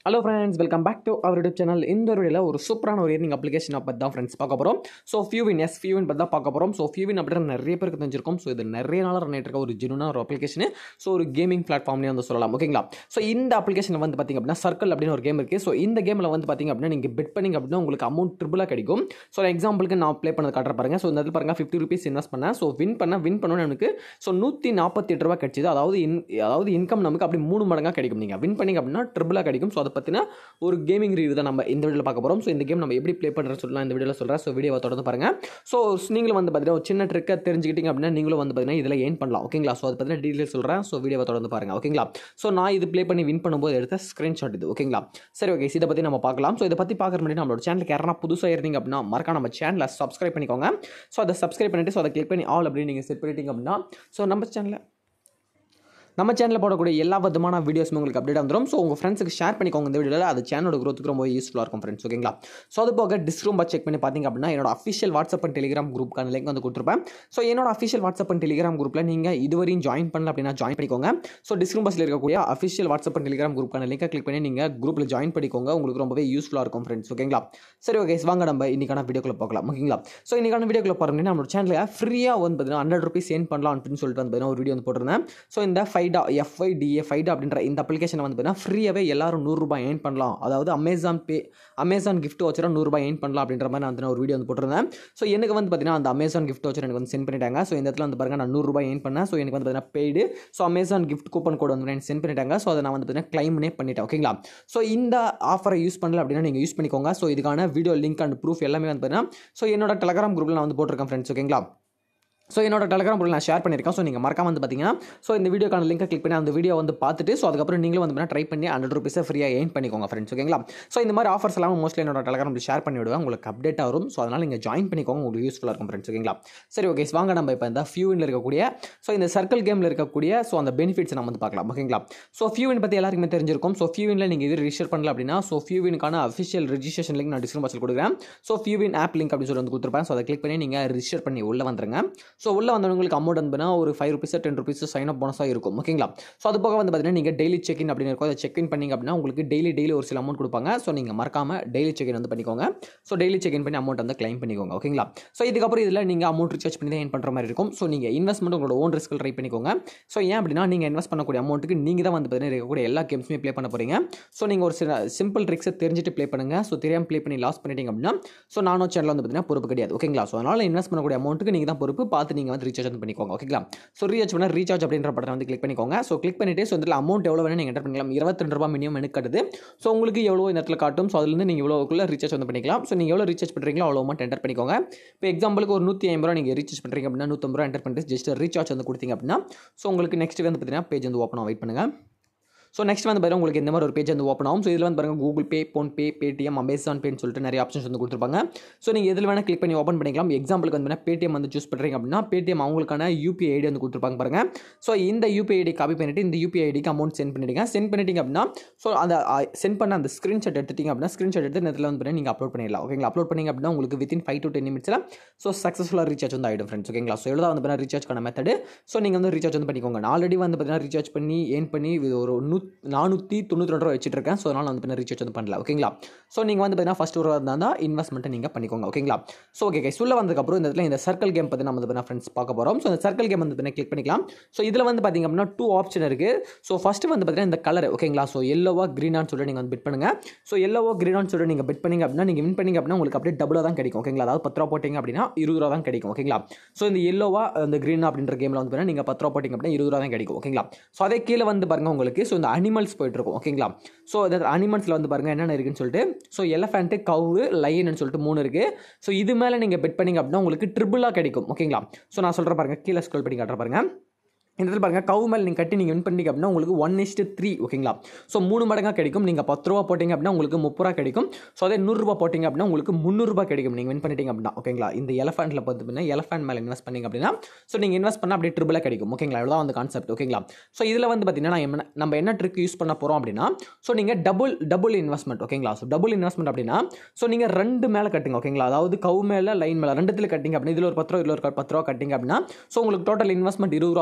Hello friends welcome back to our YouTube channel இந்த வீடியோவில் ஒரு சூப்பரான ஒரு ஏர்னிங் அப்ளிகேஷனை பற்றி தான் ஃப்ரெண்ட்ஸ் பார்க்க போகிறோம் ஸோ ஃபியூவின் எஸ் ஃபியூவின் பற்றி தான் பார்க்க போகிறோம் ஸோ ஃபியூவின் அப்படின்ற நிறைய பேருக்கு தெரிஞ்சிருக்கும் ஸோ இது நிறைய நாளாக ரன் ஆகிட்டு இருக்க ஒரு ஜெனுனான ஒரு அப்ளிகேஷன் ஸோ ஒரு கேமிங் பிளாட்ஃபார்ம்லேயே வந்து சொல்லலாம் ஓகேங்களா ஸோ இந்த அப்ளிகேஷனில் வந்து பார்த்திங்க அப்படின்னா சர்க்கிள் அப்படின்னு ஒரு கேம் இருக்குது ஸோ இந்த கேமில் வந்து பார்த்திங்க அப்படின்னா நீங்கள் பெட் பண்ணிங்க அப்படின்னா உங்களுக்கு அமௌண்ட் ட்ரிபிளாக கிடைக்கும் ஸோ எக்ஸாம்பிளுக்கு நான் ப்ளே பண்ணது காட்டுற பாருங்க ஸோ இந்த இடத்துல பாருங்க ஃபிஃப்டி ருபீஸ் இன்வெஸ்ட் பண்ணேன் ஸோ வின் பண்ண வின் பண்ணணும்னு எனக்கு ஸோ நூற்றி நாற்பத்தி எட்டு ரூபா கிடைச்சிது அதாவது இன் அதாவது இன்கம் நமக்கு அப்படி மூணு மடங்காக கிடைக்கும் நீங்கள் வின் பண்ணிங்க அப்படின்னா ட்ரிபிளாக கிடைக்கும் ஸோ அதை பற்றின ஒரு கேமிங் ரிவ்யூ தான் நம்ம இந்த வீடியோவில் பார்க்க போகிறோம் ஸோ இந்த கேம் நம்ம எப்படி ப்ளே பண்ணுறது சொல்லலாம் இந்த வீடியோவில் சொல்கிறேன் ஸோ வீடியோவை தொடர்ந்து பாருங்கள் ஸோ நீங்களும் வந்து பார்த்தீங்கன்னா ஒரு சின்ன ட்ரிக்கை தெரிஞ்சுக்கிட்டீங்க அப்படின்னா நீங்களும் வந்து பார்த்தீங்கன்னா இதில் ஏன் பண்ணலாம் ஓகேங்களா ஸோ அதை பற்றின டீட்டெயில் சொல்கிறேன் ஸோ வீடியோவை தொடர்ந்து பாருங்கள் ஓகேங்களா ஸோ நான் இது ப்ளே பண்ணி வின் பண்ணும்போது எடுத்த ஸ்க்ரீன்ஷாட் இது ஓகேங்களா சரி ஓகே இதை பற்றி நம்ம பார்க்கலாம் ஸோ இதை பற்றி பார்க்குற முன்னாடி நம்மளோட சேனலுக்கு யாரா புதுசாக இருந்தீங்க அப்படின்னா மறக்காம நம்ம சேனலை சப்ஸ்கிரைப் பண்ணிக்கோங்க ஸோ அதை சப்ஸ்கிரைப் பண்ணிட்டு ஸோ அதை கிளிக் பண்ணி ஆல் அப்படின்னு நீங்கள் செட் பண்ணிட்டீங்க அப்படின்னா ஸோ நம்ம சேனலில் நம்ம சேனலில் போடக்கூடிய எல்லா விதமான வீடியோஸும் உங்களுக்கு அப்டேட் வந்துடும் ஸோ உங்கள் ஃப்ரெண்ட்ஸுக்கு ஷேர் பண்ணிக்கோங்க இந்த வீடியோவில் அது சேனலோட growth-க்கு ரொம்ப யூஸ்ஃபுல்லாக இருக்கும் ஃப்ரெண்ட்ஸ் ஓகேங்களா ஸோ அது போக டிஸ்க்ரூம் செக் பண்ணி பார்த்தீங்க அப்படின்னா என்னோட அஃபிஷியல் வாட்ஸ்அப் அண்ட் டெலிகிராம் குரூப்க்கான லிங்க் வந்து கொடுத்துருப்பேன் ஸோ என்னோட அஃபிஷியல் வாட்ஸ்அப் அண்ட் டெலிகிராம் குரூப்பில் நீங்கள் இதுவரையும் ஜாயின் பண்ணல அப்படின்னா ஜாயின் பண்ணிக்கோங்க ஸோ டிஸ்க்ரூம் பஸ்ஸில் இருக்கக்கூடிய அஃபிஷியல் வாட்ஸ்அப் அண்ட் டெலிகிராம் குரூப்க்கான லிங்கை கிளிக் பண்ணி நீங்கள் குரூப்பில் ஜாயின் பண்ணிக்கோங்க உங்களுக்கு ரொம்பவே யூஸ்ஃபுல்லாக இருக்கும் ஃப்ரெண்ட்ஸ் ஓகேங்களா சரி ஓகே வாங்க நம்ம இன்னைக்கான வீடியோக்குள்ள பார்க்கலாம் ஓகேங்களா ஸோ இன்னைக்கான வீடியோக்குள்ள பாருங்கன்னா நம்மளோட சேனலில் ஃப்ரீயாக வந்து பார்த்தீங்கன்னா ஹண்ட்ரட் ருபீஸ் ஏன் பண்ணலாம் அப்படின்னு சொல்லிட்டு வந்து பார்த்தீங்கன்னா ஒரு வீடியோ வந்து போட்டிருந்தேன் ஸோ இந்த ஃபைடா எஃப்ஐ டிஏ ஃபைடா அப்படின்ற இந்த அப்ளிகேஷனை வந்து பார்த்தீங்கன்னா ஃப்ரீயாகவே எல்லாரும் நூறுரூபா ஏர்ன் பண்ணலாம் அதாவது அமேசான் பே அமேசான் கிஃப்ட் வச்சுரா நூறுரூபா ஏர்ன் பண்ணலாம் அப்படின்ற மாதிரி நான் வந்து ஒரு வீடியோ வந்து போட்டிருந்தேன் ஸோ எனக்கு வந்து பார்த்தீங்கன்னா அந்த அமேசான் கிஃப்ட் வச்சு எனக்கு வந்து சென்ட் பண்ணிட்டாங்க ஸோ இந்த இடத்துல வந்து பாருங்க நான் நூறுரூபா ஏர்ன் பண்ணேன் ஸோ எனக்கு வந்து பார்த்தீங்கன்னா paid so Amazon gift coupon code வந்து எனக்கு சென்ட் பண்ணிட்டாங்க ஸோ அதை நான் வந்து பார்த்தீங்கன்னா கிளைம்னே பண்ணிட்டேன் ஓகேங்களா ஸோ இந்த ஆஃபரை யூஸ் பண்ணல அப்படின்னா நீங்கள் யூஸ் பண்ணிக்கோங்க ஸோ இதுக்கான வீடியோ லிங்க் அண்ட் ப்ரூஃப் எல்லாமே வந்து பார்த்தீங்கன்னா ஸோ என்னோட டெலகிராம் குரூப்பில் நான் வந்து போட்டிருக்கேன் ஃப்ரெண்ட்ஸ் ஓகேங்களா ஸோ என்னோட டெலகிராம் குரூப்பில் நான் ஷேர் பண்ணியிருக்கேன் ஸோ நீங்கள் மறக்காம வந்து பார்த்தீங்கன்னா ஸோ இந்த வீடியோக்கான லிங்கை கிளிக் பண்ணி அந்த வீடியோ வந்து பார்த்துட்டு ஸோ அதுக்கப்புறம் நீங்களும் வந்து ட்ரை பண்ணி ஹண்ட்ரட் ருபீஸை ஃப்ரீயாக ஏர்ன் பண்ணிக்கோங்க ஃப்ரெண்ட்ஸ் ஓகேங்களா ஸோ இந்த மாதிரி ஆஃபர்ஸ் எல்லாம் மோஸ்ட்லி என்னோட டெலகிராமில் ஷேர் பண்ணி விடுவேன் உங்களுக்கு அப்டேட் வரும் ஸோ அதனால் நீங்கள் ஜாயின் பண்ணிக்கோங்க உங்களுக்கு யூஸ்ஃபுல்லாக இருக்கும் ஃப்ரெண்ட்ஸ் ஓகேங்களா சரி ஓகே வாங்க நம்ம இப்போ இந்த ஃபியூவில் இருக்கக்கூடிய ஸோ இந்த சர்க்கிள் கேமில் இருக்கக்கூடிய ஸோ அந்த பெனிஃபிட்ஸ் நம்ம வந்து பார்க்கலாம் ஓகேங்களா ஸோ ஃபியூவின் பற்றி எல்லாருக்குமே தெரிஞ்சிருக்கும் ஸோ ஃபியூவினில் நீங்கள் இது ரிஜிஸ்டர் பண்ணல அப்படின்னா ஸோ ஃபியூவினுக்கான அஃபிஷியல் ரிஜிஸ்ட்ரேஷன் லிங்க் நான் டிஸ்கிரிப்ஷன் பாக்ஸில் கொடுக்குறேன் ஸோ ஃபியூவின் ஆப் லிங்க் அப்படின்னு சொல்லி வந்து கொடுத்துருப்பேன் ஸோ அதை கிளிக் பண்ணி நீங்கள் ரிஜிஸ்டர் பண்ணி உள்ளே வந்துருங்க ஸோ உள்ளே வந்தவங்களுக்கு அமௌண்ட் வந்து ஒரு five rupees ten rupees sign up போனஸாக இருக்கும் ஓகேங்களா ஸோ அது போக வந்து பார்த்தீங்கன்னா நீங்கள் டெய்லி செக் இன் அப்படின்னு இருக்கும் அதை செக் இன் பண்ணிங்க அப்படின்னா உங்களுக்கு டெய்லி டெய்லி ஒரு சில அமௌண்ட் கொடுப்பாங்க ஸோ நீங்கள் மறக்காம டெய்லி செக் இன் வந்து பண்ணிக்கோங்க ஸோ டெய்லி செக் இன் பண்ணி அமௌண்ட் வந்து கிளைம் பண்ணிக்கோங்க ஓகேங்களா ஸோ இதுக்கப்புறம் இதில் நீங்கள் அமௌண்ட் ரீசார்ஜ் பண்ணி தான் ஏன் பண்ணுற மாதிரி இருக்கும் ஸோ நீங்கள் இன்வெஸ்ட்மெண்ட் உங்களோட ஓன் ரிஸ்கில் ட்ரை பண்ணிக்கோங்க ஸோ ஏன் அப்படின்னா நீங்கள் இன்வெஸ்ட் பண்ணக்கூடிய அமௌண்ட்டுக்கு நீங்கள் தான் வந்து பார்த்தீங்கன்னா இருக்கக்கூடிய எல்லா கேம்ஸுமே ப்ளே பண்ண போகிறீங்க ஸோ நீங்கள் ஒரு சில சிம்பிள் ட்ரிக்ஸை தெரிஞ்சுட்டு ப்ளே பண்ணுங்கள் ஸோ தெரியாமல் ப்ளே பண்ணி லாஸ் பண்ணிட்டீங்க அப்படின்னா ஸோ நானோ சேனல் வந்து பார்த்தீங்கன்னா பொறுப்பு கிடையாது ஓகேங்களா ஸோ அதனால் இன்வெஸ்ட் பண்ணக்கூடிய அமௌண்ட்டுக்கு நீங்கள் தான் பொறுப்பு பார்த்து நீங்கள் வந்து ரீசார்ஜ் வந்து பண்ணிக்கோங்க ஓகேங்களா ஸோ ரீசார்ஜ் பண்ணால் ரீசார்ஜ் அப்படின்ற பட்டனை வந்து கிளிக் பண்ணிக்கோங்க ஸோ கிளிக் பண்ணிட்டு ஸோ இதில் அமௌண்ட் எவ்வளோ வேணும் நீங்கள் என்டர் பண்ணிக்கலாம் இருபத்தி ரெண்டு ரூபா மினிமம் எனக்கு கட்டுது ஸோ உங்களுக்கு எவ்வளோ இந்த இடத்துல காட்டும் ஸோ அதுலேருந்து நீங்கள் இவ்வளோக்குள்ள ரீசார்ஜ் வந்து பண்ணிக்கலாம் ஸோ நீங்கள் எவ்வளோ ரீசார்ஜ் பண்ணுறீங்களோ அவ்வளோ அமௌண்ட் என்டர் பண்ணிக்கோங்க இப்போ எக்ஸாம்பிளுக்கு ஒரு நூற்றி ஐம்பது ரூபா நீங்கள் ரீசார்ஜ் பண்ணுறீங்க அப்படின்னா நூற்றம்பது ரூபா என்டர் பண்ணிட்டு ஜஸ்ட் ரீசார்ஜ் வந்து கொடுத்தீங்க அப்படின்னா ஸோ உங்களுக்கு நெக்ஸ்ட் வந்து பார்த்தீங்கன்னா பேஜ் வந்து ஓப்பன் வெயிட் பண்ணுங்கள் ஸோ நெக்ஸ்ட் வந்து பாருங்க உங்களுக்கு இந்த மாதிரி ஒரு பேஜ் வந்து ஓப்பன் ஆகும் ஸோ இதில் வந்து பாருங்கள் Google Pay PhonePe Paytm Amazon பேன்னு சொல்லிட்டு நிறைய ஆப்ஷன்ஸ் வந்து கொடுத்துருப்பாங்க ஸோ நீங்கள் எதில் வேணால் கிளிக் பண்ணி ஓப்பன் பண்ணிக்கலாம் எக்ஸாம்பிளுக்கு வந்து பேடிஎம் வந்து சூஸ் பண்ணுறீங்க அப்படின்னா பேடிஎம் அவங்களுக்கான யூபிஐ ஐடி வந்து கொடுத்துருப்பாங்க பாருங்க ஸோ இந்த யூபிஐ ஐடி காப்பி பண்ணிட்டு இந்த யூபிஐ ஐடிக்கு அமௌண்ட் சென்ட் பண்ணிடுங்க சென்ட் பண்ணிட்டீங்க அப்படின்னா ஸோ அந்த சென்ட் பண்ண அந்த ஸ்க்ரீன்ஷாட் எடுத்துட்டீங்க அப்படின்னா ஸ்க்ரீன்ஷாட் எடுத்து நேரத்தில் வந்து பண்ணி நீங்கள் அப்லோட் பண்ணிடலாம் ஓகேங்களா அப்லோட் பண்ணிங்க அப்படின்னா உங்களுக்கு வித்தின் ஃபைவ் டு டென் மினிட்ஸில் ஸோ சக்ஸஸ்ஃபுல்லாக ரீசார்ஜ் வந்து ஆகிடும் ஃப்ரெண்ட்ஸ் ஓகேங்களா ஸோ எவ்வளோ வந்து பார்த்தீங்கன்னா ரீசார்ஜ்க்கான மெத்தடு ஸோ நீங்கள் வந்து ரீசார்ஜ் வந்து பண்ணிக்கோங்க நான் ஆல்ரெடி வந்து பார்த்தீங்கன்னா ரீசார்ஜ் பண்ணி ஏன் பண்ணி இது ஒரு நூ நானூற்றி தொண்ணூற்றி ரெண்டு ரூபா வச்சுட்டு இருக்கேன் ஸோ அதனால் வந்து பண்ண ரீசார்ஜ் வந்து பண்ணல ஓகேங்களா ஸோ நீங்கள் வந்து பார்த்தீங்கன்னா ஃபஸ்ட் ஒரு இருந்தால் தான் இன்வெஸ்ட்மெண்ட்டை நீங்கள் பண்ணிக்கோங்க ஓகேங்களா ஸோ ஓகே கைஸ் உள்ள வந்ததுக்கப்புறம் இந்த இடத்துல இந்த சர்க்கிள் கேம் பற்றி நம்ம வந்து ஃப்ரெண்ட்ஸ் பார்க்க போகிறோம் ஸோ இந்த சர்க்கிள் கேம் வந்து கிளிக் பண்ணிக்கலாம் ஸோ இதில் வந்து பார்த்தீங்க அப்படின்னா டூ ஆப்ஷன் இருக்குது ஸோ ஃபஸ்ட்டு வந்து பார்த்தீங்கன்னா இந்த கலர் ஓகேங்களா ஸோ எல்லோவா க்ரீனான்னு சொல்லிட்டு நீங்கள் வந்து பிட் பண்ணுங்கள் ஸோ எல்லோவா க்ரீனான்னு சொல்லிட்டு நீங்கள் பிட் பண்ணிங்க அப்படின்னா நீங்கள் வின் பண்ணிங்க அப்படின்னா உங்களுக்கு அப்படியே டபுளாக தான் கிடைக்கும் ஓகேங்களா அதாவது பத்து ரூபா போட்டிங்க அப்படின்னா இருபது ரூபா தான் கிடைக்கும் ஓகேங்களா ஸோ இந்த எல்லோவா அந்த க்ரீன் அப்படின்ற கேமில் வந்து பார்த்தீங்கன்னா நீங்கள் பத்து ரூபா போட்டிங்க அப்படின்னா இருபது ரூபா தான் கிடைக்கும் ஓகேங்களா ஸோ அதே கீழே வந்து பாருங்க உங்களுக்கு ஸோ இந்த அனிமல்ஸ் போயிட்டு இருக்கும் ஓகேங்களா ஸோ அந்த அனிமல்ஸில் வந்து பாருங்கள் என்னென்ன இருக்குன்னு சொல்லிட்டு ஸோ எலஃபென்ட்டு கவு லைன்னு சொல்லிட்டு மூணு இருக்குது ஸோ இது மேலே நீங்கள் பெட் பண்ணிங்க அப்படின்னா உங்களுக்கு ட்ரிபிளாக கிடைக்கும் ஓகேங்களா ஸோ நான் சொல்கிற பாருங்கள் கீழே ஸ்க்ரோல் பண்ணி காட்டுற பாருங்க இந்த இடத்துல பாருங்கள் கவு மேல் நீங்கள் கட்டி நீங்கள் வின் பண்ணிங்க அப்படின்னா உங்களுக்கு ஒன் இஸ்ட்டு த்ரீ ஓகேங்களா ஸோ மூணு மடங்காக கிடைக்கும் நீங்கள் பத்து ரூபா போட்டிங்க அப்படின்னா உங்களுக்கு முப்பது ரூபா கிடைக்கும் ஸோ அதே நூறுரூபா போட்டிங்க அப்படின்னா உங்களுக்கு முந்நூறுரூபா கிடைக்கும் நீங்கள் வின் பண்ணிட்டீங்க அப்படின்னா ஓகேங்களா இந்த எலஃபெண்ட்டில் பார்த்து அப்படின்னா எலஃபெண்ட் மேலே இன்வெஸ்ட் பண்ணிங்க அப்படின்னா ஸோ நீங்கள் இன்வெஸ்ட் பண்ணால் அப்படியே ட்ரிபிளாக கிடைக்கும் ஓகேங்களா இவ்வளோ அந்த கான்செப்ட் ஓகேங்களா ஸோ இதில் வந்து பார்த்தீங்கன்னா நான் என்ன- நம்ம என்ன ட்ரிக் யூஸ் பண்ண போகிறோம் அப்படின்னா ஸோ நீங்கள் டபுள் டபுள் இன்வெஸ்ட்மெண்ட் ஓகேங்களா ஸோ டபுள் இன்வெஸ்ட்மெண்ட் அப்படின்னா ஸோ நீங்கள் ரெண்டு மேலே கட்டுங்க ஓகேங்களா அதாவது கவு மேலே லைன் மேலே ரெண்டுத்தில் கட்டிங்க அப்படின்னா இதில் ஒரு பத்து ரூபா இதில் ஒரு பத்து ரூபா கட்டிங்க அப்படின்னா ஸோ உங்களுக்கு டோட்டல் இன்வெஸ்ட்மெண்ட் இருபது ரூபா ஆகும் ஸோ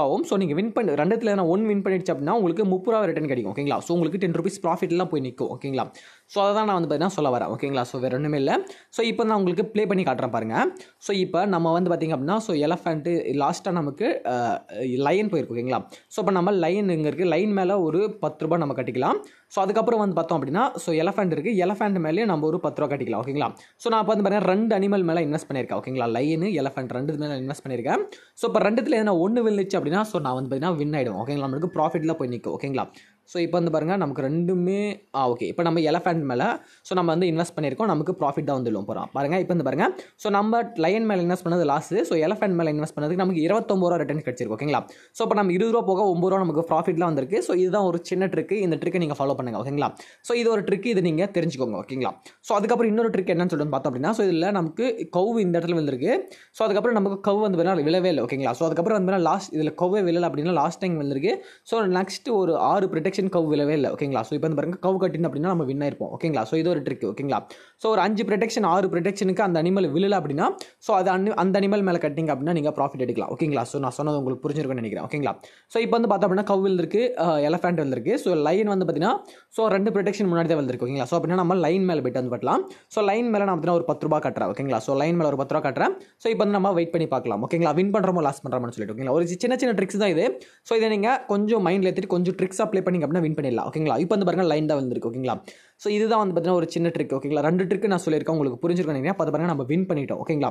நீங்கள் வின் பண்ணி ரெண்டுத்தில் நான் ஒன் வின் பண்ணிடுச்சு அப்படின்னா உங்களுக்கு முப்பது ரூபா ரிட்டன் கிடைக்கும் ஓகேங்களா ஸோ உங்களுக்கு டென் ருபீஸ் ப்ராஃபிட்லாம் போய் நிற்கும் ஓகேங்களா ஸோ அதை தான் நான் வந்து பார்த்தீங்கன்னா சொல்ல வரேன் ஓகேங்களா ஸோ வேறு ஒன்றுமே இல்லை ஸோ இப்போ நான் உங்களுக்கு ப்ளே பண்ணி காட்டுறேன் பாருங்கள் ஸோ இப்போ நம்ம வந்து பார்த்திங்க அப்படின்னா ஸோ எலஃபண்ட்டு லாஸ்ட்டாக நமக்கு லைன் போயிருக்கு ஓகேங்களா ஸோ இப்போ நம்ம லைன் இங்கே இருக்குது லைன் மேலே ஒரு பத்து ரூபா நம்ம கட்டிக்கலாம் ஸோ அதுக்கப்புறம் வந்து பார்த்தோம் அப்படின்னா ஸோ எலஃபண்ட் இருக்குது எலஃபண்ட் மேலேயும் நம்ம ஒரு பத்து ரூபா கட்டிக்கலாம் ஓகேங்களா ஸோ நான் இப்போ வந்து பார்த்தீங்கன்னா ரெண்டு அனிமல் மேலே இன்வெஸ்ட் பண்ணியிருக்கேன் ஓகேங்களா லைனு எலஃபண்ட் ரெண்டு மேலே இன்வெஸ்ட் பண்ணியிருக்கேன் ஸோ இப்போ ரெண்டுத்தில் எதனா ஒன்று விழுந்துச்சு அப்படின்னா ஸோ நான் வந்து பார்த்தீங்கன்னா வின் ஆகிடும் ஓகேங்களா நம்மளுக்கு ப்ராஃபிட்டில் போய் நிற்கும் ஓகேங்களா ஸோ இப்போ வந்து பாருங்கள் நமக்கு ரெண்டுமே ஆ ஓகே இப்போ நம்ம எலஃபண்ட் மேலே ஸோ நம்ம வந்து இன்வெஸ்ட் பண்ணியிருக்கோம் நமக்கு ப்ராஃபிட் தான் வந்துடும் போகிறோம் பாருங்கள் இப்போ வந்து பாருங்கள் ஸோ நம்ம லைன் மேலே இன்வெஸ்ட் பண்ணது லாஸ்ட் ஸோ எலஃபண்ட் மேலே இன்வெஸ்ட் பண்ணதுக்கு நமக்கு இருபத்தொம்பது ரூபா ரிட்டர்ன் கிடச்சிருக்கு ஓகேங்களா ஸோ இப்போ நம்ம இருபது ரூபா போக ஒம்பது ரூபா நமக்கு ப்ராஃபிட்லாம் வந்திருக்கு ஸோ இதுதான் ஒரு சின்ன ட்ரிக்கு இந்த ட்ரிக்கை நீங்கள் ஃபாலோ பண்ணுங்க ஓகேங்களா ஸோ இது ஒரு ட்ரிக் இது நீங்கள் தெரிஞ்சுக்கோங்க ஓகேங்களா ஸோ அதுக்கப்புறம் இன்னொரு ட்ரிக் என்னன்னு சொல்லிட்டு பார்த்தோம் அப்படின்னா ஸோ இதில் நமக்கு கவு இந்த இடத்துல வந்திருக்கு ஸோ அதுக்கப்புறம் நமக்கு கவு வந்து பார்த்தீங்கன்னா விழவே இல்லை ஓகேங்களா ஸோ அதுக்கப்புறம் வந்து லாஸ்ட் இதில் கவ்வே விழலை அப்படின்னா லாஸ்ட் டைம் வந்திருக்கு ஸோ நெக்ஸ்ட் ஒரு ஆறு ப்ரொடெக்ஷன் கவு விழவே இல்லை ஓகேங்களா ஸோ இப்போ வந்து பாருங்க கவு கட்டின் அப்படின்னா நம்ம வின் ஆயிருப்போம் ஓகேங்களா ஸோ இது ஒரு ட்ரிக் ஓகேங்களா ஸோ ஒரு அஞ்சு ப்ரொடெக்ஷன் ஆறு ப்ரொடெக்ஷனுக்கு அந்த அனிமல் விழல அப்படின்னா ஸோ அது அனி- அந்த அனிமல் மேலே கட்டிங்க அப்படின்னா நீங்கள் ப்ராஃபிட் எடுக்கலாம் ஓகேங்களா ஸோ நான் சொன்னது உங்களுக்கு புரிஞ்சிருக்கும்னு நினைக்கிறேன் ஓகேங்களா ஸோ இப்போ வந்து பார்த்தோம் அப்படின்னா கவு இருக்கு எலஃபண்ட் வந்திருக்கு ஸோ லைன் வந்து பார்த்தீங்கன்னா ஸோ ரெண்டு ப்ரொடெக்ஷன் முன்னாடி தான் வந்திருக்கு ஓகேங்களா ஸோ அப்படின்னா நம்ம லைன் மேலே போயிட்டு வந்து பட்டலாம் ஸோ லைன் மேலே நான் பார்த்தீங்கன்னா ஒரு பத்து ரூபா கட்டுறேன் ஓகேங்களா ஸோ லைன் மேலே ஒரு பத்து ரூபா கட்டுறேன் ஸோ இப்போ வந்து நம்ம வெயிட் பண்ணி பார்க்கலாம் ஓகேங்களா வின் பண்ணுறோமோ லாஸ் பண்ணுறோம்னு சொல்லிட்டு ஓகேங்களா ஒரு சின்ன சின்ன ட்ரிக்ஸ் தான் இது ஸோ இதை நீங்கள் கொஞ்சம் மைண்டில் எடுத்துட்டு கொஞ்சம் ட்ரிக்ஸ் அப்ளை பண்ணிங்க அப்படின்னா வின் பண்ணிடலாம் ஓகேங்களா இப்போ வந்து பாருங்க லைன் தான் வந்திருக்கு ஓகேங்களா ஸோ இதுதான் வந்து பார்த்தீங்கன்னா ஒரு சின்ன ட்ரிக் ஓகேங்களா ரெண்டு ட்ரிக் நான் சொல்லியிருக்கேன் உங்களுக்கு புரிஞ்சிருக்கேன் நினைக்கிறேன் பார்த்து பாருங்க நம்ம வின் பண்ணிட்டோம் ஓகேங்களா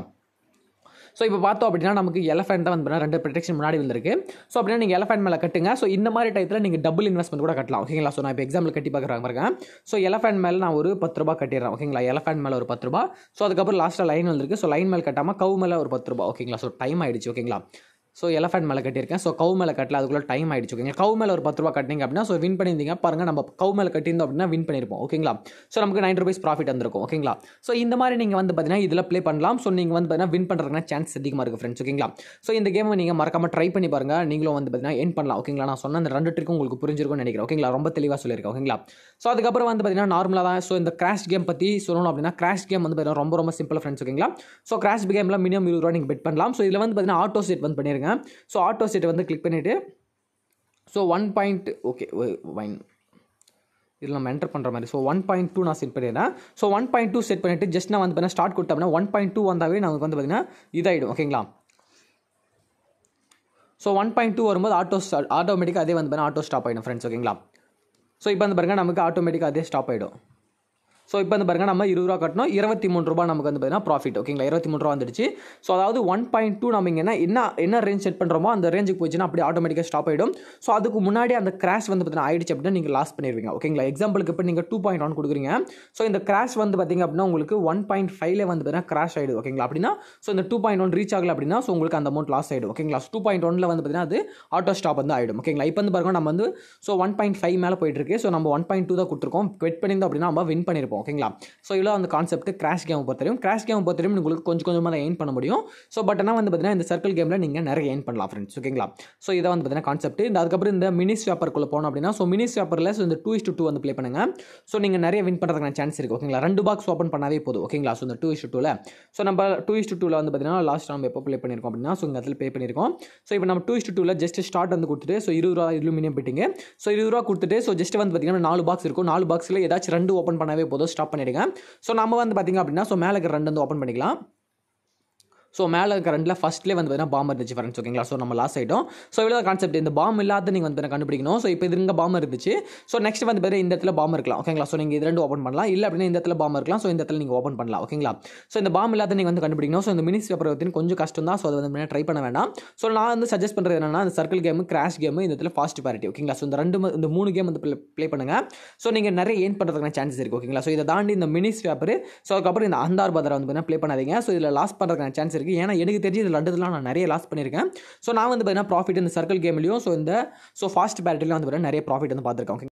ஸோ இப்போ பார்த்தோம் அப்படின்னா நமக்கு எலஃபென்ட் தான் வந்து பார்த்தீங்கன்னா ரெண்டு ப்ரொடெக்ஷன் முன்னாடி வந்திருக்கு ஸோ அப்படின்னா நீங்கள் எலஃபென்ட் மேலே கட்டுங்க ஸோ இந்த மாதிரி டயத்தில் நீங்கள் டபுள் இன்வெஸ்ட்மெண்ட் கூட கட்டலாம் ஓகேங்களா ஸோ நான் இப்போ எக்ஸாம்பிள் கட்டி பார்க்குறாங்க பாருங்க ஸோ எலஃபென்ட் மேலே நான் ஒரு பத்து ரூபா கட்டிடுறேன் ஓகேங்களா எலஃபென்ட் மேலே ஒரு பத்து ரூபா ஸோ அதுக்கப்புறம் லாஸ்ட்டில் லைன் வந்திருக்கு ஸோ லைன் மேலே கட்டாமல் கவு மேலே ஒரு பத்து ரூபா ஓகேங்களா ஸோ டைம் ஆயிடுச்சு ஓகேங்களா ஸோ எலஃபென்ட் மேலே கட்டியிருக்கேன் ஸோ கவு மேலே கட்டல அதுக்குள்ள டைம் ஆயிடுச்சு ஓகேங்க கவு மேலே ஒரு பத்து ரூபா கட்டிங்க அப்படின்னா ஸோ வின் பண்ணியிருந்தீங்க பாருங்க நம்ம கவு மேலே கட்டியிருந்தோம் அப்படின்னா வின் பண்ணியிருப்போம் ஓகேங்களா ஸோ நமக்கு நைன் ருபீஸ் ப்ராஃபிட் வந்திருக்கும் ஓகேங்களா ஸோ இந்த மாதிரி நீங்கள் வந்து பார்த்தீங்கன்னா இதில் ப்ளே பண்ணலாம் ஸோ நீங்கள் வந்து பார்த்தீங்கன்னா வின் பண்ணுறதுக்கு சான்ஸ் அதிகமாக இருக்குது ஃப்ரெண்ட்ஸ் ஓகேங்களா ஸோ இந்த கேமை நீங்கள் மறக்காம ட்ரை பண்ணி பாருங்க நீங்களும் வந்து பார்த்தீங்கன்னா என் பண்ணலாம் ஓகேங்களா நான் சொன்ன அந்த ரெண்டு ட்ரிக்கும் உங்களுக்கு புரிஞ்சிருக்கும்னு நினைக்கிறேன் ஓகேங்களா ரொம்ப தெளிவாக சொல்லியிருக்கேன் ஓகேங்களா ஸோ அதுக்கப்புறம் வந்து பார்த்தீங்கன்னா நார்மலாக தான் ஸோ இந்த கிராஷ் கேம் பற்றி சொல்லணும் அப்படின்னா கிராஷ் கேம் வந்து பார்த்தீங்கன்னா ரொம்ப ரொம்ப சிம்பிள் ஃப்ரெண்ட்ஸ் ஓகேங்களா ஸோ கிராஷ் கேமில் மினிமம் இருபது ரூபா நீங்கள் பெட் பண்ணலாம் ஸோ இதில் வந்து பார்த்தீங்கன்னா ஆட்டோ செட் வந்து பண்ணிருங்க ஸோ ஆட்டோ செட் வந்து கிளிக் பண்ணிவிட்டு ஸோ ஒன் பாயிண்ட் ஓகே வைன் இதில் நம்ம என்டர் பண்ணுற மாதிரி ஸோ ஒன் பாயிண்ட் டூ நான் செட் பண்ணிடுறேன் so one point two set பண்ணிவிட்டு ஜஸ்ட் நான் வந்து பார்த்தீங்கன்னா ஸ்டார்ட் கொடுத்தோம்னா ஒன் பாயிண்ட் டூ வந்தாவே நமக்கு வந்து பார்த்தீங்கன்னா இதாகிடும் ஓகேங்களா ஸோ ஒன் பாயிண்ட் டூ வரும்போது ஆட்டோ ஆட்டோமேட்டிக்காக அதே வந்து பார்த்தீங்கன்னா ஆட்டோ ஸ்டாப் ஆகிடும் ஃப்ரெண்ட்ஸ் ஓகேங்களா ஸோ இப்போ வந்து பாருங்க நமக்கு ஆட்டோமேட்டிக்காக அதே ஸ்டாப் ஆகிடும் ஸோ இப்போ வந்து பாருங்க நம்ம இருபது ரூபா கட்டணும் இருபத்தி மூணு ரூபா நமக்கு வந்து பார்த்தீங்கன்னா ப்ராஃபிட் ஓகேங்களா இருபத்தி மூணு ரூபா வந்துடுச்சு ஸோ அதாவது ஒன் பாயிண்ட் டூ நம்ம இங்கே என்ன என்ன என்ன ரேஞ்ச் செட் பண்ணுறோமோ அந்த ரேஞ்சுக்கு போச்சுன்னா அப்படி ஆட்டோமேட்டிக்காக ஸ்டாப் ஆகிடும் ஸோ அதுக்கு முன்னாடி அந்த கிராஷ் வந்து பார்த்தீங்கன்னா ஆயிடுச்சு அப்படின்னா நீங்கள் லாஸ் பண்ணிடுவீங்க ஓகேங்களா எக்ஸாம்பிளுக்கு இப்போ நீங்கள் டூ பாயிண்ட் ஒன் கொடுக்குறீங்க ஸோ இந்த கிராஷ் வந்து பார்த்தீங்க அப்படின்னா உங்களுக்கு ஒன் பாயிண்ட் ஃபைவ்ல வந்து பார்த்தீங்கன்னா கிராஷ் ஆகிடும் ஓகேங்களா அப்படின்னா ஸோ இந்த டூ பாயிண்ட் ஒன் ரீச் ஆகல அப்படின்னா ஸோ உங்களுக்கு அந்த அமௌண்ட் லாஸ் ஆகிடும் ஓகேங்களா டூ பாயிண்ட் ஒன்ல வந்து பார்த்தீங்கன்னா அது ஆட்டோ ஸ்டாப் வந்து ஆகிடும் ஓகேங்களா இப்போ வந்து பாருங்க நம்ம வந்து ஸோ ஒன் பாயிண்ட் ஃபைவ் மேலே போயிட்டு இருக்கு ஸோ நம்ம ஒன் பாயிண்ட் டூ தான் கொடுத்துருக்கோம் வெட் பண்ணியிருந்தோம் அப்படின்னா நம்ம வின் பண்ணியிருப்போம் ஓகேங்களா ஸோ இவ்வளோ அந்த கான்செப்ட் கிராஷ் கேம் பொறுத்தவரையும் கிராஷ் கேம் பொறுத்தவரையும் உங்களுக்கு கொஞ்சம் கொஞ்சமாக தான் எயின் பண்ண முடியும் ஸோ பட் ஆனால் வந்து பார்த்தீங்கன்னா இந்த சர்க்கிள் கேமில் நீங்கள் நிறைய எயின் பண்ணலாம் ஃப்ரெண்ட்ஸ் ஓகேங்களா ஸோ இதை வந்து பார்த்தீங்கன்னா கான்செப்ட் இந்த அதுக்கப்புறம் இந்த மினிஸ் பேப்பருக்குள்ளே போனோம் அப்படின்னா ஸோ மினிஸ் பேப்பரில் ஸோ இந்த டூ இஸ் டூ வந்து ப்ளே பண்ணுங்க ஸோ நீங்கள் நிறைய வின் பண்ணுறதுக்கான சான்ஸ் இருக்குது ஓகேங்களா ரெண்டு பாக்ஸ் ஓப்பன் பண்ணாவே போதும் ஓகேங்களா ஸோ இந்த டூ இஸ் டூவில் ஸோ நம்ம டூ இஸ் டூவில் வந்து பார்த்தீங்கன்னா லாஸ்ட் நம்ம எப்போ ப்ளே பண்ணியிருக்கோம் அப்படின்னா ஸோ இந்த இடத்துல ப்ளே பண்ணியிருக்கோம் ஸோ இப்போ நம்ம டூ இஸ் டூவில் ஜஸ்ட் ஸ்டார்ட் வந்து கொடுத்துட்டு ஸோ இருபது ரூபா இலுமினியம் பெட்டிங்க ஸோ இருபது ரூபா கொடுத்துட்டு ஸோ ஜஸ்ட் வந்து பார்த்தீங்கன்னா நாலு பாக்ஸ் இருக்கும் நாலு பாக்ஸில் ஏதாச்சும் ரெண்டு ஓப்பன் பண்ணாவே போதும் ஸ்டாப் பண்ணிடுங்க ஸோ நம்ம வந்து பார்த்தீங்க அப்படின்னா ஸோ மேலே இருக்கிற ரெண்டு வந்து ஓப்பன் பண்ணிக்கலாம் ஸோ மேலே இருக்க ரெண்டில் ஃபஸ்ட்லேயே வந்து பார்த்தீங்கன்னா பாம் இருந்துச்சு ஃப்ரெண்ட்ஸ் ஓகேங்களா ஸோ நம்ம லாஸ் ஆகிட்டோம் ஸோ இவ்வளோ கான்செப்ட் இந்த பாம் இல்லாத நீங்கள் வந்து கண்டுபிடிக்கணும் ஸோ இப்போ இது இங்கே பாம் இருந்துச்சு ஸோ நெக்ஸ்ட் வந்து பார்த்தீங்கன்னா இந்த இடத்துல பாம் இருக்கலாம் ஓகேங்களா ஸோ நீங்கள் இது ரெண்டு ஓப்பன் பண்ணலாம் இல்லை அப்படின்னா இந்த இடத்துல பாம் இருக்கலாம் ஸோ இந்த இடத்துல நீங்கள் ஓப்பன் பண்ணலாம் ஓகேங்களா ஸோ இந்த பாம் இல்லாத நீங்கள் வந்து கண்டுபிடிக்கணும் ஸோ இந்த மினிஸ் பேப்பர் பற்றி கொஞ்சம் கஷ்டம் தான் ஸோ அதை வந்து ட்ரை பண்ண வேண்டாம் ஸோ நான் வந்து சஜஸ்ட் பண்ணுறது என்னன்னா இந்த சர்க்கிள் கேமு கிராஷ் கேமு இந்த இடத்துல ஃபாஸ்ட் பேரிட்டி ஓகேங்களா ஸோ இந்த ரெண்டு ம- இந்த மூணு கேம் வந்து ப்ளே பண்ணுங்க ஸோ நீங்கள் நிறைய ஏன் பண்ணுறதுக்கான சான்சஸ் இருக்குது ஓகேங்களா ஸோ இதை தாண்டி இந்த மினிஸ் பேப்பர் ஸோ அதுக்கப்புறம் இந்த அந்தார் பதரை வந்து பார்த்தீங்கன்னா ப்ளே பண்ணாதீங்க ஸோ இதில் லாஸ் பண்ணுறதுக்கான சான்ஸ் இருக்குது ஏன்னா எனக்கு தெரிஞ்சு இதில் ரெண்டுலாம் நான் நிறைய லாஸ் பண்ணியிருக்கேன் ஸோ நான் வந்து பார்த்தீங்கன்னா ப்ராஃபிட் இந்த சர்க்கிள் கேம்லையும் ஸோ இந்த ஸோ ஃபாஸ்ட் பேட்டரிலையும் வந்து பார்த்தீங்கன்னா நிறைய ப்ராஃபிட் வந்து பார்த்துருக்கேன் okay?